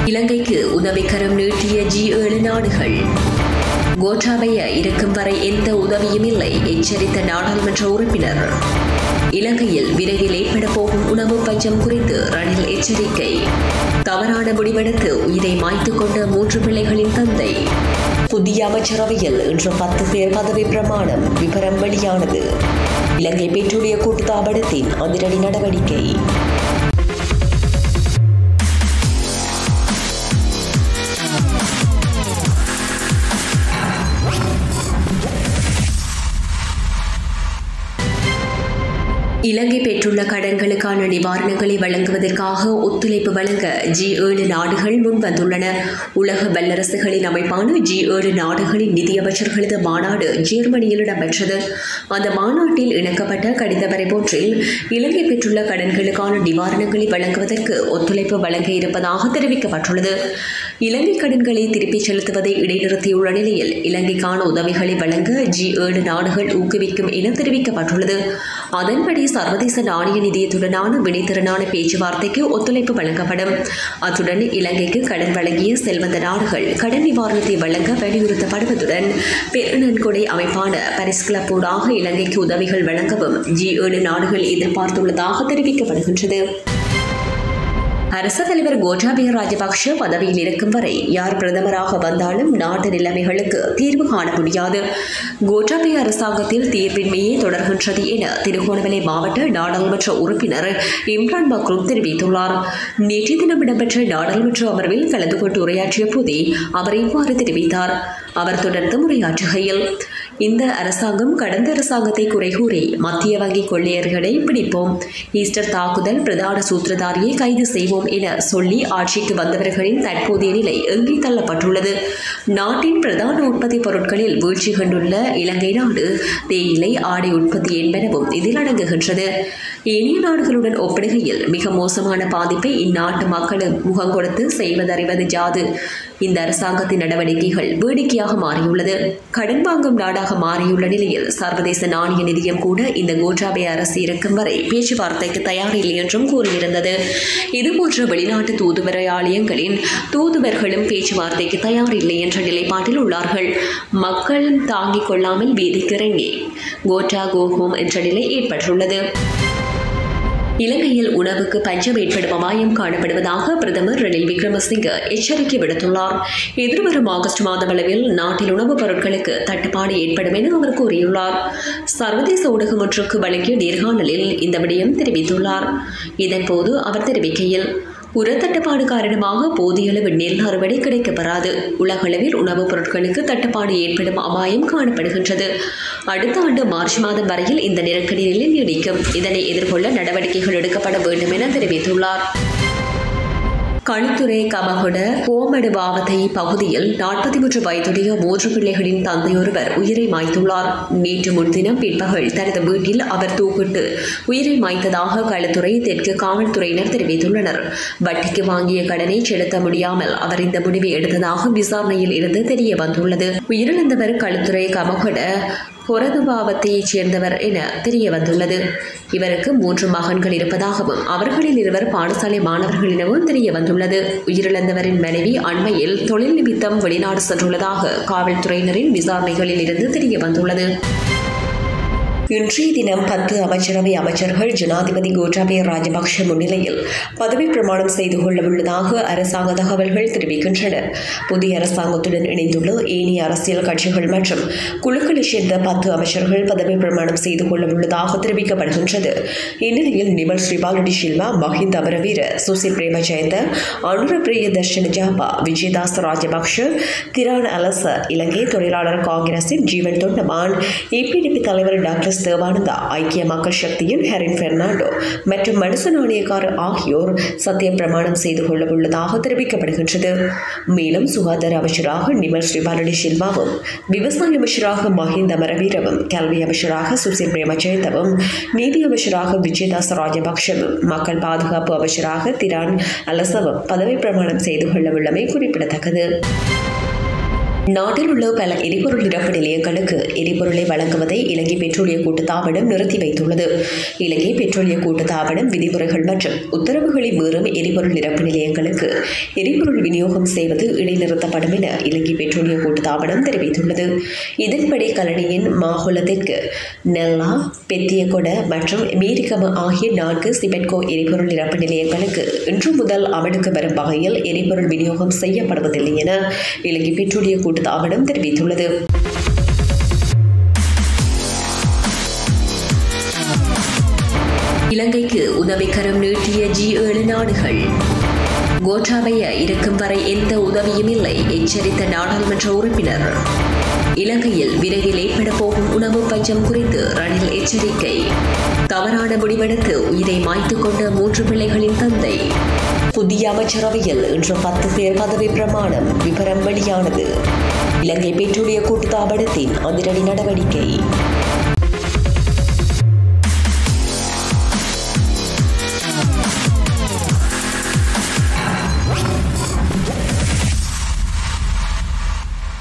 இலங்கைக்கு உதவிக்கரம் நீட்டிய ஜி ஏழு நாடுகள் கோட்டாபய இருக்கும் வரை எந்த உதவியும் இல்லை எச்சரித்த நாடாளுமன்ற உறுப்பினர் இலங்கையில் விரைவில் ஏற்பட போகும் உணவு பஞ்சம் குறித்து ரணில் எச்சரிக்கை தவறான முடிவெடுத்து உயிரை மாய்த்துக் கொண்ட மூன்று பிள்ளைகளின் தந்தை புதிய அமைச்சரவையில் இன்று பத்து பேர் பதவி பிரமாணம் விவரம் வெளியானது இலங்கை பெட்ரோலிய கூட்டுத்தாபனத்தின் அதிரடி நடவடிக்கை இலங்கை பெற்றுள்ள கடன்களுக்கான நிவாரணங்களை வழங்குவதற்காக ஒத்துழைப்பு வழங்க ஜி ஏழு நாடுகள் முன்வந்துள்ளன உலக வல்லரசுகளின் அமைப்பான ஜி ஏழு நாடுகளின் நிதியமைச்சர்களது மாநாடு ஜெர்மனியில் இடம்பெற்றது அந்த மாநாட்டில் இணக்கப்பட்ட கடித வரைபொன்றில் இலங்கை பெற்றுள்ள கடன்களுக்கான நிவாரணங்களை வழங்குவதற்கு ஒத்துழைப்பு வழங்க இருப்பதாக தெரிவிக்கப்பட்டுள்ளது இலங்கை கடன்களை திருப்பிச் செலுத்துவதை இடைநிறுத்தியுள்ள நிலையில் இலங்கைக்கான உதவிகளை வழங்க ஜி ஏழு நாடுகள் ஊக்குவிக்கும் என தெரிவிக்கப்பட்டுள்ளது அதன்படி சர்வதேச நாணய நிதியத்துடனான வினைத்திறனான பேச்சுவார்த்தைக்கு ஒத்துழைப்பு வழங்கப்படும் அத்துடன் இலங்கைக்கு கடன் வழங்கிய செல்வந்த நாடுகள் கடன் நிவாரணத்தை வழங்க வலியுறுத்தப்படுவதுடன் பெருநன்கொடை அமைப்பான பரிஸ் கிளப்பூடாக இலங்கைக்கு உதவிகள் வழங்கவும் ஜி ஏழு நாடுகள் எதிர்பார்த்துள்ளதாக தெரிவிக்கப்படுகின்றது அரசு தலைவர் கோட்டாபய ராஜபக்ஷ பதவியில் இருக்கும் வரை யார் பிரதமராக வந்தாலும் நாட்டு நிலைமைகளுக்கு தீர்வு காண முடியாது கோட்டாபய அரசாங்கத்தில் தீர்வின்மையே தொடர்கின்றது என திருகோணமலை மாவட்ட நாடாளுமன்ற உறுப்பினர் இம்ரான் பக்ரூப் தெரிவித்துள்ளார் நேற்றைய தினம் இடம்பெற்ற நாடாளுமன்ற அமர்வில் கலந்து கொண்டு உரையாற்றிய போதே அவர் இவ்வாறு தெரிவித்தார் அவர் தொடர்ந்து உரையாற்றுகையில் இந்த அரசாங்கம் கடந்த அரசாங்கத்தை குறை கூறி மத்திய வங்கி கொள்ளையர்களை பிடிப்போம் ஈஸ்டர் தாக்குதல் பிரதான சூத்திரதாரியை கைது செய்வோம் என சொல்லி ஆட்சிக்கு வந்தவர்களின் தற்போதைய நிலை எங்கே தள்ளப்பட்டுள்ளது நாட்டின் பிரதான உற்பத்தி பொருட்களில் வீழ்ச்சி கண்டுள்ள இலங்கை நாடு தேயிலை ஆடை உற்பத்தி என்பனவும் இதில் அடங்குகின்றது ஏனைய நாடுகளுடன் ஒப்பிடுகையில் மிக மோசமான பாதிப்பை இந்நாட்டு மக்களும் முகம் கொடுத்து செய்வதறிவது ஜாது இந்த அரசாங்கத்தின் நடவடிக்கைகள் வேடிக்கையாக மாறியுள்ளது கடன் வாங்கும் நாடாக மாறியுள்ள நிலையில் சர்வதேச நாணய நிதியம் கூட இந்த கோட்டாபய அரசு இருக்கும் வரை பேச்சுவார்த்தைக்கு தயாரில்லை என்றும் கூறியிருந்தது இதுபோன்ற வெளிநாட்டு தூதுவரையாலயங்களின் தூதுவர்களும் பேச்சுவார்த்தைக்கு தயாரில்லை என்ற நிலைப்பாட்டில் உள்ளார்கள் மக்கள் தாங்கிக் கொள்ளாமல் வீதிக்கு இறங்கி கோட்டா கோஹோம் என்ற நிலை ஏற்பட்டுள்ளது இலங்கையில் உணவுக்கு பஞ்சம் ஏற்படும் அபாயம் காணப்படுவதாக பிரதமர் ரணில் விக்ரமசிங்க எச்சரிக்கை விடுத்துள்ளார் எதிர்வரும் ஆகஸ்ட் மாதம் அளவில் நாட்டில் உணவுப் பொருட்களுக்கு தட்டுப்பாடு ஏற்படும் என அவர் கூறியுள்ளார் சர்வதேச ஊடகம் ஒன்றுக்கு வழங்கிய நேர்காணலில் இந்த விடயம் தெரிவித்துள்ளார் இதன்போது அவர் தெரிவிக்கையில் உரத்தட்டுப்பாடு காரணமாக போதிய அளவு நெல் அறுவடை கிடைக்கப்பெறாது உலகளவில் உணவுப் பொருட்களுக்கு தட்டுப்பாடு ஏற்படும் அபாயம் காணப்படுகின்றது அடுத்த ஆண்டு மார்ச் மாதம் வரையில் இந்த நெருக்கடி நிலை நீடிக்கும் இதனை எதிர்கொள்ள நடவடிக்கைகள் எடுக்கப்பட வேண்டும் என தெரிவித்துள்ளார் களுத்துறை கமகுட கோமடு பாவத்தை பகுதியில் நாற்பத்தி மூன்று வயதுடைய மூன்று பிள்ளைகளின் தந்தையொருவர் உயிரை மாய்த்துள்ளார் நேற்று முன்தினம் பிற்பகல் தனது வீட்டில் அவர் தூக்கிட்டு உயிரை மாய்த்ததாக களுத்துறை தெற்கு காவல்துறையினர் தெரிவித்துள்ளனர் வட்டிக்கு வாங்கிய கடனை செலுத்த முடியாமல் அவர் இந்த முடிவை எடுத்ததாக விசாரணையில் இருந்து தெரிய வந்துள்ளது உயிரிழந்தவர் களுத்துறை கமகுட பொரதுபாவத்தைச் சேர்ந்தவர் என தெரிய வந்துள்ளது இவருக்கு மூன்று மகன்கள் இருப்பதாகவும் அவர்களில் இருவர் பாடசாலை மாணவர்கள் எனவும் தெரிய வந்துள்ளது உயிரிழந்தவரின் மனைவி அண்மையில் தொழில் நிமித்தம் வெளிநாடு சென்றுள்ளதாக காவல்துறையினரின் விசாரணைகளில் இருந்து தெரிய வந்துள்ளது இன்றைய தினம் பத்து அமைச்சரவை அமைச்சர்கள் ஜனாதிபதி கோட்டாபய ராஜபக்ஷ முன்னிலையில் பதவி பிரமாணம் செய்து கொள்ள உள்ளதாக அரசாங்க தகவல்கள் தெரிவிக்கின்றன புதிய அரசாங்கத்துடன் இணைந்துள்ள ஏனைய அரசியல் கட்சிகள் மற்றும் குழுக்களைச் சேர்ந்த பத்து அமைச்சர்கள் பதவி பிரமாணம் செய்து கொள்ள உள்ளதாக தெரிவிக்கப்படுகின்றது இந்நிலையில் நிமல் ஸ்ரீபாலடி ஷில்வா மஹிந்த அமரவீர சுசி பிரேம ஜெயந்த அனுர பிரிய தர்ஷன ஜாபா விஜயதாஸ் ராஜபக்ஷ திரான் அலச இலங்கை தொழிலாளர் காங்கிரசின் ஜீவன் தொண்டமான் ஏபிடிபி தலைவர் டாக்டர் தேவானந்தா ஐக்கிய மக்கள் சக்தியின் ஹெரின் பெர்னாண்டோ மற்றும் மனுச நாணயக்காரர் ஆகியோர் சத்திய பிரமாணம் செய்து கொள்ள உள்ளதாக தெரிவிக்கப்படுகின்றது மேலும் சுகாதார அமைச்சராக நிமல் ஸ்ரீபாலடி சில்வாவும் விவசாய அமைச்சராக மஹிந்த அமரவீரவும் கல்வி அமைச்சராக சுசில் பிரேமஜெயந்தவும் நீதி அமைச்சராக விஜயதாஸ் ராஜபக்ஷவும் மக்கள் பாதுகாப்பு அமைச்சராக திரான் அலசவும் பதவி பிரமாணம் செய்து கொள்ள உள்ளமை குறிப்பிடத்தக்கது நாட்டில் உள்ள பல எரிபொருள் நிரப்பு நிலையங்களுக்கு எரிபொருளை வழங்குவதை இலங்கை பெட்ரோலிய கூட்டுத்தாபனம் நிறுத்தி வைத்துள்ளது இலங்கை பெட்ரோலிய கூட்டுத்தாபனம் விதிமுறைகள் மற்றும் உத்தரவுகளை மீறும் எரிபொருள் நிரப்பு நிலையங்களுக்கு எரிபொருள் விநியோகம் செய்வது இடைநிறுத்தப்படும் என இலங்கை பெட்ரோலிய கூட்டுத்தாபனம் தெரிவித்துள்ளது இதன்படி கலனியின் மாகுலத்திற்கு நெல்லா பெத்தியகொட மற்றும் மீரிகம ஆகிய நான்கு சிபெட்கோ எரிபொருள் நிரப்பு நிலையங்களுக்கு இன்று முதல் அமலுக்கு வரும் வகையில் எரிபொருள் விநியோகம் செய்யப்படுவதில்லை என இலங்கை பெட்ரோலிய கூட்டுத்தாபனம் தெரிவித்துள்ளது இலங்கைக்கு உதவிக்கரம் நீட்டிய ஜி ஏழு நாடுகள் கோட்டாபய இருக்கும் வரை எந்த உதவியும் இல்லை எச்சரித்த நாடாளுமன்ற உறுப்பினர் இலங்கையில் விரைவில் ஏற்பட போகும் உணவு பஞ்சம் குறித்து ரணில் எச்சரிக்கை தவறான முடிவெடுத்து உயிரை மாய்த்துக் கொண்ட மூன்று பிள்ளைகளின் தந்தை புதிய அமைச்சரவையில் இன்று பத்து பேர் பதவி பிரமாணம் விவரம் வெளியானது இலங்கை பெட்ரோலிய கூட்டுத்தாபனத்தின் அதிரடி நடவடிக்கை